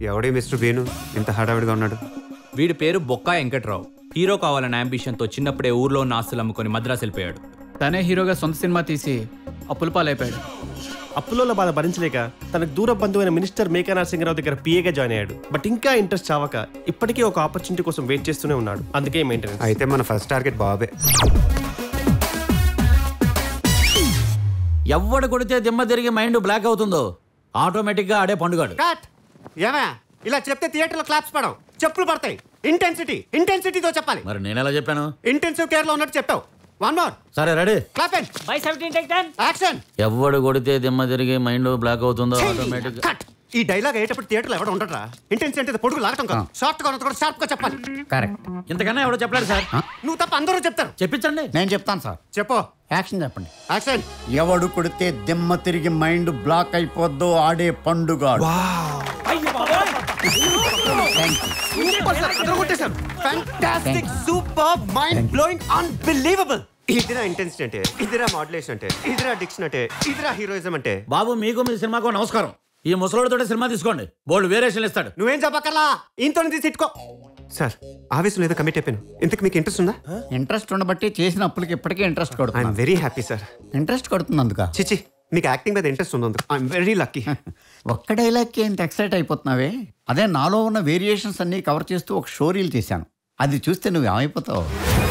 ఎవడే మిస్టర్ బీను ఇంత హడావిడిగా ఉన్నాడు వీడి పేరు బొక్కా వెంకట్రావు హీరో కావాలన్న అంబిషన్తో చిన్నప్పుడే ఊర్లో ఉన్న ఆస్తులు అమ్ముకొని మద్రాసు వెళ్ళిపోయాడు తనే హీరోగా సొంత సినిమా తీసి అప్పుల పాలైపోయాడు అప్పులలో బాధ భరించలేక తనకు దూర బంధువైన మినిస్టర్ మేకా నరసింహరావు దగ్గర పిఏగా జాయిన్ అయ్యాడు బట్ ఇంకా ఇంట్రెస్ట్ చావక ఇప్పటికీ ఒక ఆపర్చునిటీ కోసం వెయిట్ చేస్తూనే ఉన్నాడు అందుకే మెయింటెనెన్స్ అయితే మన ఫస్ట్ టార్గెట్ బాబే ఎవడు కొడితే దిమ్మ తిరిగి మైండ్ బ్లాక్ అవుతుందో ఆటోమేటిక్గా ఆడే పండుగాడు కట్ ఏమయ్య ఇలా చెప్తే థియేటర్లో క్లాప్స్ పడవు చెప్పులు పడతాయి ఇంటెన్సిటీ ఇంటెన్సిటీతో చెప్పాలి మరి నేను ఎలా చెప్పాను ఇంటెన్సివ్ కేర్ లో ఉన్నట్టు చెప్పావు వన్ మోర్ సరే ready clap and by seventeen take ten action ఎవడు కొడితే దిమ్మ తిరిగి మైండ్ బ్లాక్ అవుతుందో ఆటోమేటిక్ కట్ ఈ డైలాగ్ అయ్యేటప్పుడు థియేటర్లో ఎవడ ఉండటరా ఇంటెన్సిటీ అంటే పొడుగు లాగటం కాదు షార్ట్ గా ఉన్నది కూడా షార్ప్ గా చెప్పాలి కరెక్ట్ ఇంతకన్నా ఎవడో చెప్పలేడు సార్ నువ్వు తప్ప అందరూ చెప్తారు చెప్పించండి నేను చెప్తాను సార్ చెప్పు యాక్షన్ చెప్పండి యాక్షన్ ఎవడు కొడితే దిమ్మ తిరిగి మైండ్ బ్లాక్ అయిపోద్దో ఆడే పండుగ fantastic super mind blowing unbelievable ఇదిరా ఇంటెన్సిటీ అంటే ఇదిరా మాడ్యులేషన్ అంటే ఇదిరా డిక్షన్ అంటే ఇదిరా హీరోయిజం అంటే బాబు మీకు మీ సినిమాకు నమస్కారం ఈ ముసలోడితో సినిమా తీసుకోండి బోల్డ్ వేరియేషన్ ఇస్తాడు నువ్వేం చెప్పక్కర్లా ఇంతో తీసి ఇట్టుకో సార్ ఆవేశం ఏదో కమిట్ అయిపోయాను ఇంతకు మీకు ఇంట్రెస్ట్ ఉందా ఇంట్రెస్ట్ ఉండబట్టి చేసిన అప్పులకి ఇప్పటికే ఇంట్రెస్ట్ ఐఎమ్ కొడుతుంది వెరీ హ్యాపీ సార్ ఇంట్రెస్ట్ కొడుతుంది అందుక చిచి మీకు యాక్టింగ్ మీద ఇంట్రెస్ట్ ఉంది ఐఎమ్ వెరీ లక్కీ ఒక్క డైలాగ్కి ఇంత ఎక్సైట్ అయిపోతున్నావే అదే నాలో ఉన్న వేరియేషన్స్ అన్ని కవర్ చేస్తూ ఒక షో రీల్ చేశాను అది చూస్తే నువ్వు ఏమైపోతావు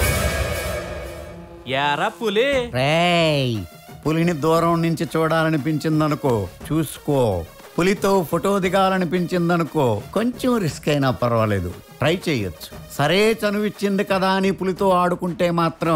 యారా పులి రేయ్ పులిని దూరం నుంచి చూడాలనిపించిందనుకో చూసుకో పులితో ఫోటో దిగాలనిపించిందనుకో కొంచెం రిస్క్ అయినా పర్వాలేదు ట్రై చేయొచ్చు సరే చనువిచ్చింది కదా అని పులితో ఆడుకుంటే మాత్రం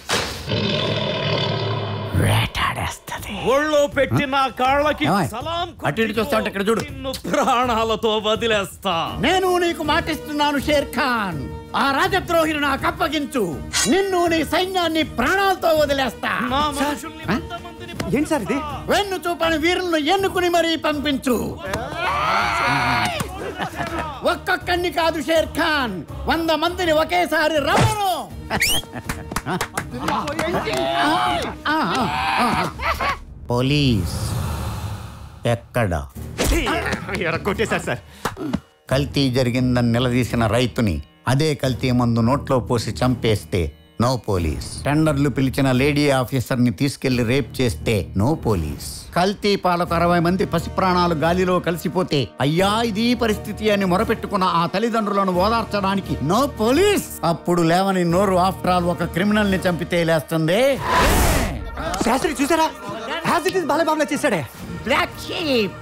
వేటాడేస్తది ఒళ్ళో పెట్టి నా కాళ్ళకి ఏమాయ్? సలాం అటు ఇటు చూస్తా ఉంటే ఇక్కడ చూడు. నిన్ను ప్రాణాలతో వదిలేస్తా నేను నీకు మాటిస్తున్నాను షేర్ ఖాన్ ఆ రాజద్రోహిని నాకు అప్పగించు నిన్ను నీ సైన్యాన్ని ప్రాణాలతో వదిలేస్తా నా మనుషుల్ని వందమందిని ఏంటి సార్ ఇది వెన్ను చూపని వీరులను ఎన్నుకుని మరీ పంపించు ఒక్కొక్కడిని కాదు షేర్ ఖాన్ వంద మందిని ఒకేసారి రమ్మను పోలీస్ ఎక్కడ కొట్టేశారు సార్ కల్తీ జరిగిందని నిలదీసిన రైతుని అదే కల్తీ మందు నోట్లో పోసి చంపేస్తే నో పోలీస్ టెండర్లు పిలిచిన లేడీ ఆఫీసర్ ని తీసుకెళ్లి రేప్ చేస్తే నో పోలీస్ కల్తీ పాలకు అరవై మంది పసి ప్రాణాలు గాలిలో కలిసిపోతే అయ్యా ఇది పరిస్థితి అని మొరపెట్టుకున్న ఆ తల్లిదండ్రులను ఓదార్చడానికి నో పోలీస్ అప్పుడు లేవని నోరు ఆఫ్టర్ ఆల్ ఒక క్రిమినల్ ని చంపితే లేస్తుంది శాస్త్రి చూసారా హ్యాస్ ఇట్ ఇస్ బాలబాబులా చేశాడే బ్లాక్ షీప్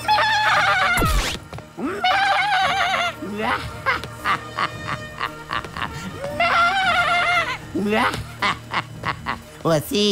వసి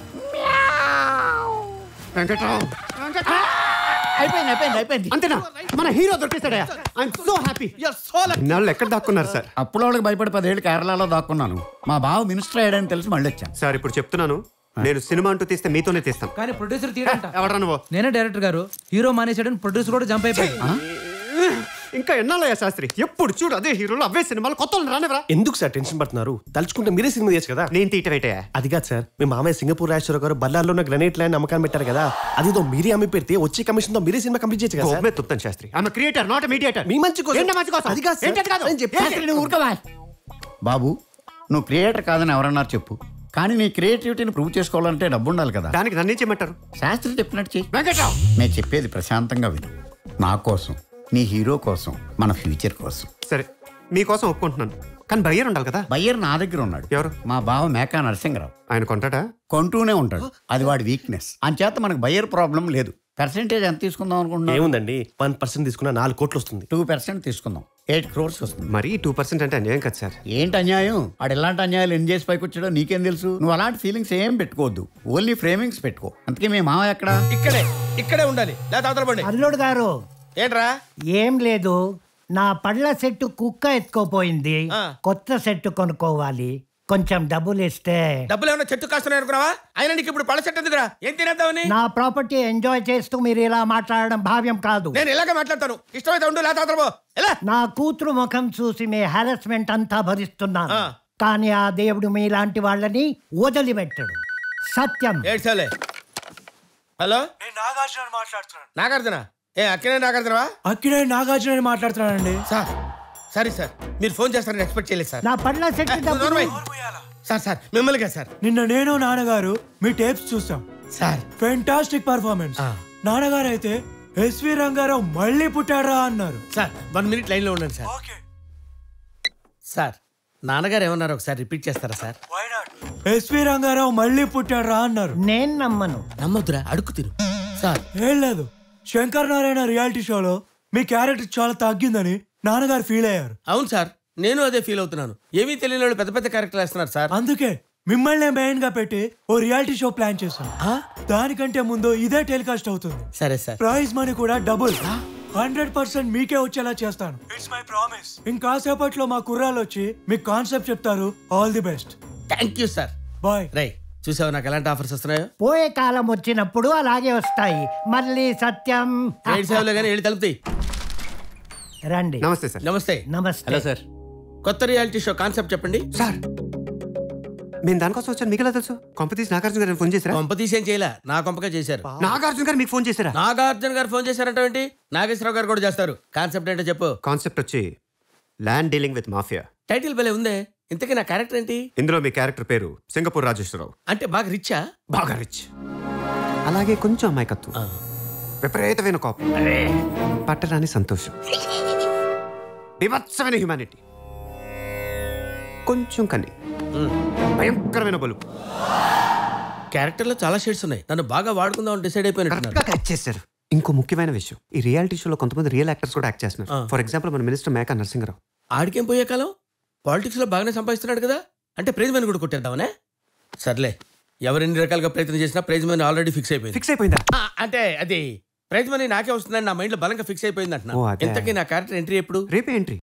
వెంకట్రావు అయిపోయింది అయిపోయింది అయిపోయింది అంతేనా మన హీరో దొరికేశాడే ఐఎమ్ సో హ్యాపీ ఇన్నాళ్ళు ఎక్కడ దాక్కున్నారు సార్ అప్పుడు వాళ్ళకి భయపడి పదేళ్ళు కేరళలో దాక్కున్నాను మా బావ మినిస్టర్ అయ్యాడని తెలిసి మళ్ళీ వచ్చాను సార్ ఇప్పుడు చెప్తున్నాను నేను సినిమా అంటూ తీస్తే మీతోనే తీస్తాను కానీ ప్రొడ్యూసర్ తీరంట ఎవడరా నువ్వు నేనే డైరెక్టర్ గారు హీరో మానేసాడని ప్రొడ్యూసర్ కూడా జంప్ అయిపోయాడు ఇంకా ఎన్నాళ్ళయ్యా శాస్త్రి ఎప్పుడు చూడు అదే హీరోలు అవే సినిమాలు కొత్త వాళ్ళని రానివరా ఎందుకు సార్ టెన్షన్ పడుతున్నారు తలుచుకుంటే మీరే సినిమా చేయొచ్చు కదా నేను తీయటమేటయా అది కాదు సార్ మీ మామయ్య సింగపూర్ రాజేశ్వర గారు బల్లార్లో ఉన్న గ్రనైట్ ల్యాండ్ అమ్మకాన్ని పెట్టారు కదా అదితో మీరే అమ్మి పెడితే వచ్చే కమిషన్ తో మీరే సినిమా కంప్లీట్ చేయొచ్చు కదా సార్ గోమే తుప్తాను Sastry I'm creator not mediator మీ మంచి కోసం. ఏంటి మంచి కోసం అది కాదు సార్. ఏంటి అది కాదు? నేను చెప్పేది. ఏంటి? శాస్త్రి, నువ్వు ఊరుకోవా? బాబు నువ్వు క్రియేటర్ కాదని ఎవరన్నారు చెప్పు కానీ నీ క్రియేటివిటీని ప్రూవ్ చేసుకోవాలంటే డబ్బు ఉండాలి కదా దానికి నన్ను ఏం చేయమంటారు శాస్త్రి చెప్పినట్టు చెయ్యి వెంకట్రావు నేను చెప్పేది ప్రశాంతంగా విను నా కోసం నీ హీరో కోసం మన ఫ్యూచర్ కోసం సరే మీకోసం ఒప్పుకుంటున్నాను కానీ బయ్యర్ ఉండాలి కదా బయ్యర్ నా దగ్గర ఉన్నాడు ఎవరు? మా బావ మేకా నరసింహరావు ఆయన కొంటాడా కొంటూనే ఉంటాడు అది వాడి వీక్నెస్ అంచేత మనకు బయ్యర్ ప్రాబ్లం లేదు పర్సెంటేజ్ ఎంత తీసుకుందాం అనుకుంటున్నావు ఏముందండి వన్ పర్సెంట్ తీసుకున్న నాలుగు కోట్లు వస్తుంది టూ పర్సెంట్ తీసుకుందాం ఎయిట్ క్రోర్స్ వస్తుంది మరీ టూ పర్సెంట్ అంటే అన్యాయం కదా సార్ ఏంటి అన్యాయం ఆడు ఎలాంటి అన్యాయాలు ఎన్ని చేసి పైకి వచ్చాడో నీకేం తెలుసు నువ్వు అలాంటి ఫీలింగ్స్ ఏం పెట్టుకోవద్దు ఓన్లీ ఫ్రేమింగ్స్ పెట్టుకో అందుకే మీ మామ ఎక్కడ ఇక్కడే ఇక్కడే ఉండాలి లేదా అవతల బండి అల్లుడు గారు ఏంట్రా ఏం లేదు నా పళ్ళ సెట్టు కుక్క ఎత్తుకోపోయింది కొత్త సెట్టు కొనుక్కోవాలి కొంచెం డబ్బులు ఇస్తే డబ్బులు ఏమన్నా చెట్టు కాస్తున్నాయి అనుకున్నావా అయినా నీకు ఇప్పుడు పళ్ళ చెట్టు ఎందుకురా ఏం తినేద్దామని నా ప్రాపర్టీ ఎంజాయ్ చేస్తూ మీరు ఇలా మాట్లాడడం భావ్యం కాదు నేను ఇలాగే మాట్లాడతాను ఇష్టమైతే ఉండు లేదా అవతల పో ఎలా నా కూతురు ముఖం చూసి మీ హారాస్మెంట్ అంతా భరిస్తున్నాను ఆ. కానీ ఆ దేవుడు మీలాంటి వాళ్ళని వదిలిపెట్టడు సత్యం ఏడ్చాలే హలో నేను నాగార్జున మాట్లాడుతున్నాను నాగార్జున ఏ అక్కడే నాగేంద్రవా అక్కినే నాగార్జున మాట్లాడుతున్నానండి సార్ సారీ సార్ మీరు ఫోన్ చేస్తారని ఎక్స్పెక్ట్ చేయలేదు సార్ నా పళ్ళ సెట్ ఏ, నువ్వు డబ్బులు నోర్మై. సార్ సార్ మిమ్మల్ని కదా సార్ నిన్న నేను నాన్నగారు మీ టేప్స్ చూసాం సార్ ఫెంటాస్టిక్ పర్ఫార్మెన్స్ ఆ. నాన్నగారు అయితే ఎస్వి రంగారావు మళ్ళీ పుట్టారా అన్నారు సార్ వన్ మినిట్ లైన్లో ఉండండి సార్ సార్ నాన్నగారు ఏమన్నారు ఒకసారి రిపీట్ చేస్తారా సార్ ఎస్వి రంగారావు మళ్ళీ పుట్టారా అన్నారు నేను నమ్మను నమ్మొద్దురా అడుగు తిను సార్ ఏం లేదు శంకర్ నారాయణ రియాలిటీ షోలో మీ క్యారెక్టర్ చాలా తగ్గిందని నాన్నగారు ఫీల్ అయ్యారు అవును సార్ నేను అదే ఫీల్ అవుతున్నాను ఏమీ తెలియని వాళ్ళు పెద్ద పెద్ద క్యారెక్టర్లు వేస్తున్నారు సార్ అందుకే మిమ్మల్ని మెయిన్ గా పెట్టి ఓ రియాలిటీ షో ప్లాన్ చేశాం ఆ? దానికంటే ముందు ఇదే టెలికాస్ట్ అవుతుంది సరే సార్ ప్రైజ్ మనీ కూడా డబుల్ హండ్రెడ్ పర్సెంట్ మీకే వచ్చేలా చేస్తాను ఇట్స్ మై ప్రామిస్ ఇంకాసేపట్లో మా కుర్రాలు వచ్చి మీకు కాన్సెప్ట్ చెప్తారు all the best thank you sir bye రై చూసావు నాకు ఎలాంటి ఆఫర్స్ వస్తున్నాయో పోయే కాలం వచ్చినప్పుడు అలాగే వస్తాయి మళ్ళీ సత్యం ఎయిట్ సేవలో కానీ వెళ్ళి తలుపుతాయి రండి నమస్తే సార్ నమస్తే నమస్తే హలో సార్ కొత్త రియాలిటీ షో కాన్సెప్ట్ చెప్పండి సార్ మేము దానికోసం వచ్చాను మీకు ఎలా తెలుసు కొంపతీసి నాగార్జున గారు ఫోన్ చేశారా కొంప తీసేం చేయలే నా కొంపగా చేశారు నాగార్జున గారు మీకు ఫోన్ చేశారా నాగార్జున గారు ఫోన్ చేశారంటే ఏంటి నాగేశ్వరరావు గారు కూడా చేస్తారు కాన్సెప్ట్ ఏంటో చెప్పు కాన్సెప్ట్ వచ్చి land dealing with mafia title భలే ఉందే ఇంతకీ నా క్యారెక్టర్ ఏంటి ఇందులో మీ క్యారెక్టర్ పేరు సింగపూర్ రాజేశ్వరరావు అంటే బాగా రిచ్చా బాగా రిచ్ అలాగే కొంచెం అమాయకత్వం విపరీతమైన కోపం పట్టరాని సంతోషం వివత్సమైన హ్యుమానిటీ కొంచెం కన్ని భయంకరమైన బలుపు క్యారెక్టర్ లో చాలా షేడ్స్ ఉన్నాయి నన్ను బాగా వాడుకుందాం డిసైడ్ అయిపోయినట్టున్నారు కరెక్ట్గా క్యాచ్ చేశారు ఇంకో ముఖ్యమైన విషయం ఈ రియాలిటీ షోలో కొంతమంది రియల్ యాక్టర్స్ కూడా యాక్ట్ చేస్తున్నారు ఆ. ఫర్ ఎగ్జాంపుల్ మన మినిస్టర్ మేకా నరసింహరావు ఆడికేం పోయే కాలం పాలిటిక్స్ లో బాగానే సంపాదిస్తున్నాడు కదా అంటే ప్రైజ్ మనీ కూడా కొట్టేద్దామనే సర్లే ఎవరెన్ని రకాలుగా ప్రయత్నం చేసినా ప్రైజ్ మనీ ఆల్రెడీ ఫిక్స్ అయిపోయింది ఫిక్స్ అయిపోయిందా ఆ, అంటే అది ప్రైజ్ మనీ నాకే వస్తుందని నా మైండ్ లో బలంగా ఫిక్స్ అయిపోయింది అంటున్నా ఓ, అదే. ఇంతకీ నా క్యారెక్టర్ ఎంట్రీ ఎప్పుడు రేపే ఎంట్రీ